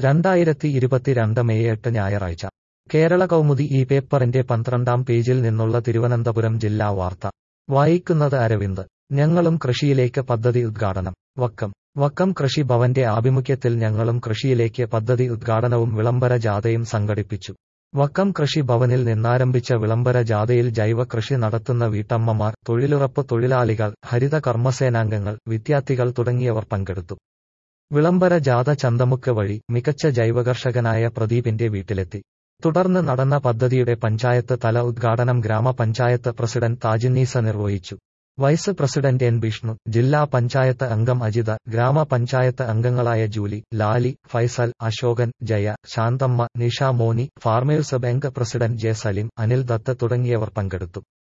രണ്ടായിരത്തി ഇരുപത്തിരണ്ട് മെയ് എട്ട് ഞായറാഴ്ച കേരള കൗമുദി ഈ പേപ്പറിന്റെ പന്ത്രണ്ടാം പേജിൽ നിന്നുള്ള തിരുവനന്തപുരം ജില്ലാ വാർത്ത വായിക്കുന്നത് അരവിന്ദ് ഞങ്ങളും കൃഷിയിലേക്ക് പദ്ധതി ഉദ്ഘാടനം വക്കം വക്കം കൃഷി ഭവന്റെ ആഭിമുഖ്യത്തിൽ ഞങ്ങളും കൃഷിയിലേക്ക് പദ്ധതി ഉദ്ഘാടനവും വിളംബര ജാഥയും സംഘടിപ്പിച്ചു വക്കം കൃഷി ഭവനിൽ നിന്നാരംഭിച്ച വിളംബര ജാഥയിൽ ജൈവ കൃഷി നടത്തുന്ന വീട്ടമ്മമാർ തൊഴിലുറപ്പ് തൊഴിലാളികൾ ഹരിത കർമ്മസേനാംഗങ്ങൾ വിദ്യാർത്ഥികൾ തുടങ്ങിയവർ പങ്കെടുത്തു വിളംബര ജാഥ ചന്തമുക്ക് വഴി മികച്ച ജൈവകർഷകനായ പ്രദീപിന്റെ വീട്ടിലെത്തി തുടർന്ന് നടന്ന പദ്ധതിയുടെ പഞ്ചായത്ത് തല ഉദ്ഘാടനം ഗ്രാമപഞ്ചായത്ത് പ്രസിഡന്റ് താജിന്നീസ നിർവഹിച്ചു വൈസ് പ്രസിഡന്റ് എൻ വിഷ്ണു ജില്ലാ പഞ്ചായത്ത് അംഗം അജിത ഗ്രാമപഞ്ചായത്ത് അംഗങ്ങളായ Julie Lali Faisal Asokan Jaya Santhamma Nisha Moni farmers bank president J Salim Anil Dutt തുടങ്ങിയവർ പങ്കെടുത്തു